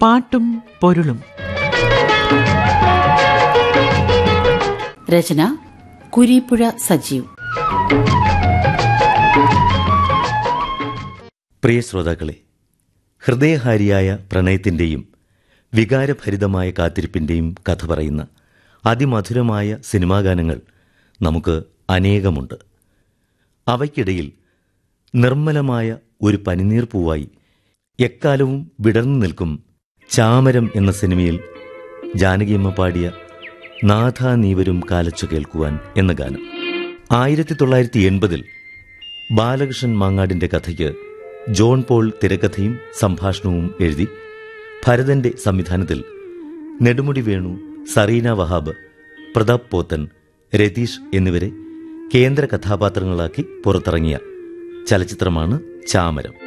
പാട്ടും പൊരുളും രചന കുരീപ്പുഴ സജീവ് പ്രിയ ശ്രോതാക്കളെ ഹൃദയഹാരിയായ പ്രണയത്തിന്റെയും വികാരഭരിതമായ കാത്തിരിപ്പിന്റെയും കഥ പറയുന്ന അതിമധുരമായ സിനിമാ ഗാനങ്ങൾ നമുക്ക് അനേകമുണ്ട് അവയ്ക്കിടയിൽ നിർമ്മലമായ ഒരു പനിനീർ പൂവായി എക്കാലവും വിടർന്നു നിൽക്കും ചാമരം എന്ന സിനിമയിൽ ജാനകിയമ്മ പാടിയ നാഥ നീവരും കാലച്ചു കേൾക്കുവാൻ എന്ന ഗാനം ആയിരത്തി തൊള്ളായിരത്തി എൺപതിൽ ബാലകൃഷ്ണൻ മാങ്ങാടിന്റെ കഥയ്ക്ക് ജോൺ പോൾ തിരക്കഥയും സംഭാഷണവും എഴുതി ഭരതന്റെ സംവിധാനത്തിൽ നെടുമുടി വേണു സറീന വഹാബ് പ്രതാപ് പോത്തൻ രതീഷ് എന്നിവരെ കേന്ദ്ര കഥാപാത്രങ്ങളാക്കി പുറത്തിറങ്ങിയ ചലച്ചിത്രമാണ് ചാമരം